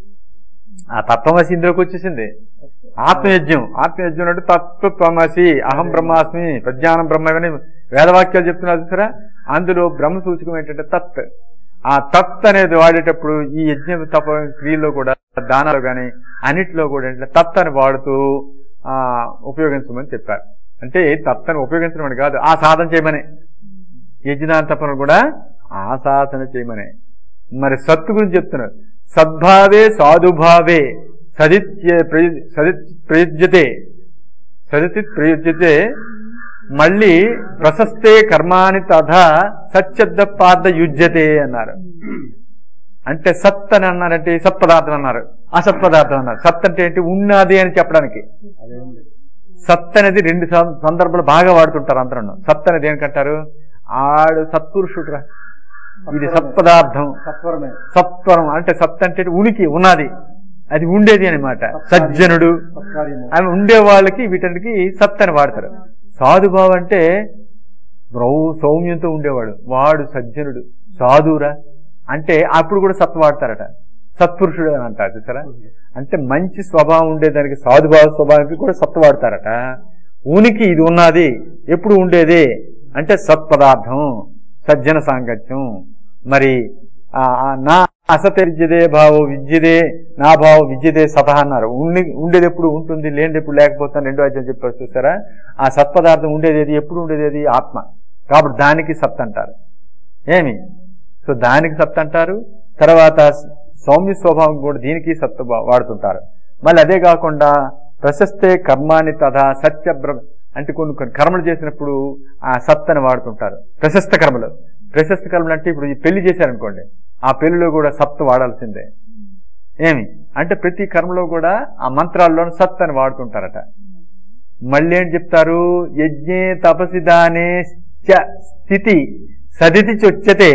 ఆ తత్వమసి ఇందులోకి వచ్చేసింది ఆత్మయజ్ఞం ఆత్మయజ్ఞం అంటే తత్వమసి అహం బ్రహ్మాస్మి ప్రజ్ఞానం బ్రహ్మ అని వేదవాక్యాలు చెప్తున్నారు చూసారా అందులో బ్రహ్మ సూచకం ఏంటంటే తత్ ఆ తత్ అనేది వాడేటప్పుడు ఈ యజ్ఞ తప క్రియలో కూడా దానాలు కానీ అన్నిటిలో కూడా ఇట్లా తత్ అని వాడుతూ ఆ ఉపయోగించమని చెప్పారు అంటే తత్ అని ఉపయోగించడం అని కాదు ఆ సాధన చేయమని యజ్ఞదాన తపన కూడా ఆ సాధన చేయమనే మరి సత్తు గురించి చెప్తున్నారు సద్భావే సాధుభావే సదిత్య ప్రయు- సదిత్ ప్రయుజ్యతే సదితి ప్రయుజ్యతే మళ్ళీ ప్రశస్తే కర్మాని తథా సచ్చబ్ద పాద యుజ్యతే అన్నారు అంటే సత్ అని అన్నారంటే సత్పదార్థం అన్నారు అసత్పదార్థం అన్నారు సత్ అంటే ఏంటి ఉన్నది అని చెప్పడానికి అదే ఉంది సత్ అనేది రెండు సం- సందర్భాలు బాగా వాడుతుంటారు అందరూ సత్ అనేది ఏంటంటారు ఆడు సత్పురుషుడురా ఇది సత్పదార్థం సత్వరమే సత్వరం అంటే సత్ అంటే ఉనికి ఉన్నది అది ఉండేది అనమాట సజ్జనుడు సత్కార్యము అవి ఉండే వాళ్ళకి వీటన్నిటికి సత్ అని వాడతారు సాధుభావ అంటే బ్రౌ సౌమ్యంతో ఉండేవాడు వాడు సజ్జనుడు సాధురా అంటే అప్పుడు కూడా సత్ వాడతారట సత్పురుషుడు అని అంటారు చూసారా అంటే మంచి స్వభావం ఉండేదానికి సాధుభావ స్వభావానికి కూడా సత్ వాడతారట ఉనికి ఇది ఉన్నది ఎప్పుడు ఉండేది అంటే సత్పదార్థం సజ్జన సాంగత్యం మరి ఆ, ఆ, నా అసత విద్యదే భావ విద్యదే నా భావ విద్యదే సత అన్నారు ఉండి ఉండేది ఎప్పుడు ఉంటుంది లేనిది ఎప్పుడు లేకపోతాను రెండో అధ్యాయం చెప్పారు చూసారా ఆ సత్పదార్థం ఉండేది ఏది ఎప్పుడు ఉండేది ఏది ఆత్మ కాబట్టి దానికి సత్ అంటారు ఏమి సో దానికి సత్ అంటారు తర్వాత సౌమ్య స్వభావం కూడా దీనికి సత్ వా- వాడుతుంటారు మళ్ళీ అదే కాకుండా ప్రశస్తే కర్మాని తథా సత్య బ్రహ్మ అంటే కొన్ని కొన్ని కర్మలు చేసినప్పుడు ఆ సత్ అని వాడుతుంటారు ప్రశస్త కర్మలు ప్రశస్త కర్మలు అంటే ఇప్పుడు ఈ పెళ్లి చేశారనుకోండి ఆ పెళ్లిలో కూడా సత్ వాడాల్సిందే ఏమి అంటే ప్రతి కర్మలో కూడా ఆ మంత్రాల్లో సత్ అని వాడుతుంటారట మళ్ళీ ఏం చెప్తారు యజ్ఞే తపసి దానే చ స్థితి సదితి చొచ్చతే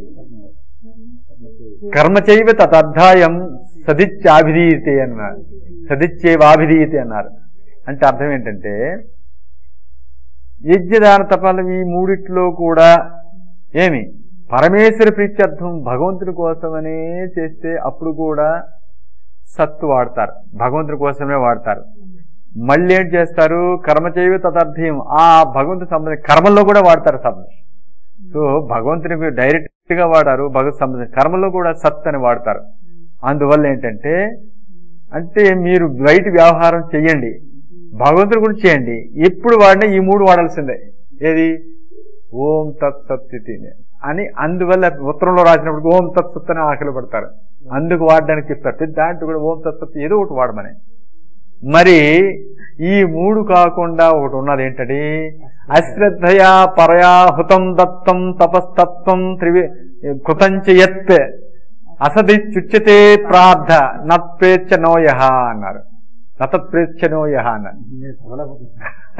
కర్మ చైవ తదర్థాయం సదిత్యాభిధీయతే అన్నారు సదిత్యేవాభిధీయతే అన్నారు అంటే అర్థం ఏంటంటే యజ్ఞదాన తపాలు ఈ మూడిట్లో కూడా ఏమి పరమేశ్వర ప్రీత్యర్థం భగవంతుని కోసమనే చేస్తే అప్పుడు కూడా సత్తు వాడతారు భగవంతుని కోసమే వాడతారు మళ్ళీ ఏం చేస్తారు కర్మ చేయవ తదర్థం ఆ భగవంతుని సంబంధించిన కర్మల్లో కూడా వాడతారు శబ్దం సో భగవంతునికి డైరెక్ట్ గా వాడారు భగవత్ సంబంధించిన కర్మలో కూడా సత్ అని వాడతారు అందువల్ల ఏంటంటే అంటే మీరు బయట వ్యవహారం చెయ్యండి భగవంతుడి గురించి చేయండి ఎప్పుడు వాడినా ఈ మూడు వాడాల్సిందే ఏది ఓం తత్ సత్ ఇతి అని అందువల్ల ఉత్తరంలో రాసినప్పుడు ఓం తత్ సత్ అని ఆకలి పడతారు అందుకు వాడడానికి చెప్తారు ప్రతి దాంట్లో కూడా ఓం తత్ సత్ ఏదో ఒకటి వాడమని మరి ఈ మూడు కాకుండా ఒకటి ఉన్నది ఏంటది అశ్రద్ధయా పరయా హుతం దత్తం తపస్తత్వం త్రివి కృతంచయత్ అసది చుచ్యతే ప్రార్థ నత్ప్రేచ్ఛ నోయ అన్నారు నతత్ప్రేచ్ఛ నోయ అన్నారు నేను చదవలేకపోతున్నా.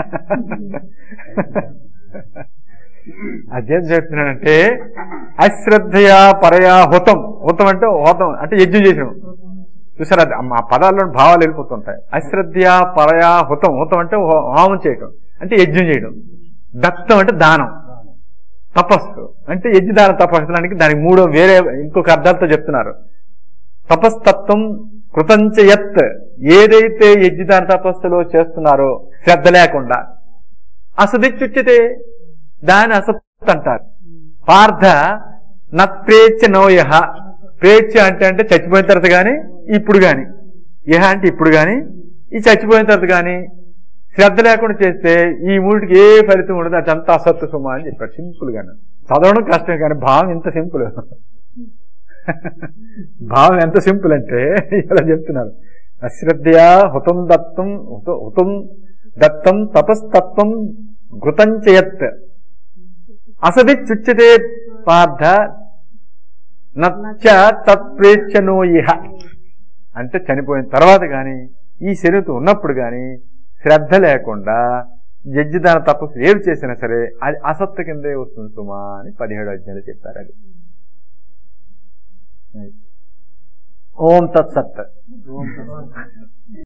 అదేం చెప్తున్నానంటే అశ్రద్ధయా పరయా హుతం హుతం అంటే హోతం అంటే యజ్ఞం చేసిన చూసారా అది ఆ పదాల్లో భావాలు వెళ్ళిపోతుంటాయి అశ్రద్ధయా పరయా హుతం హుతం అంటే హో- హోమం చేయటం అంటే యజ్ఞం చేయడం దత్తం అంటే దానం తపస్సు అంటే యజ్ఞదాన తపస్సులానికి దానికి మూడో వేరే ఇంకొక అర్థాలతో చెప్తున్నారు తపస్తత్వం కృతంచయత్ ఏదైతే యజ్ఞదాన తపస్సులో చేస్తున్నారో శ్రద్ధ లేకుండా అసదిచ్చుచ్చితే దాని అసత్ అంటారు పార్థ నత్ప్రేచ్ఛ నోయ ప్రేచ్ఛ అంటే అంటే చచ్చిపోయిన తర్వాత గాని ఇప్పుడు గాని ఇహ అంటే ఇప్పుడు గాని ఈ చచ్చిపోయిన తర్వాత గాని శ్రద్ధ లేకుండా చేస్తే ఈ మూడికి ఏ ఫలితం ఉండదు అదంతా అసత్తు సుమ అని చెప్పారు సింపుల్ గానే చదవడం కష్టం కానీ భావం ఎంత సింపుల్ భావం ఎంత సింపుల్ అంటే ఇలా చెప్తున్నారు అశ్రద్ధయా హుతం దత్తం హుత- హుతం దత్తం తపస్తత్వం ఘృతంచయత్ అసది చుచ్చితే పార్థ నచ్చ తత్ప్రేచ్ఛనో ఇహ అంటే చనిపోయిన తర్వాత గాని ఈ శరీరంతో ఉన్నప్పుడు గాని శ్రద్ధ లేకుండా యజ్ఞదాన తపస్సు ఏవి చేసినా సరే అది అసత్తు కిందే వస్తుంది సుమా అని పదిహేడు అధ్యాయులు చెప్పారు అది ఓం తత్సత్ ఓం తత్సత్.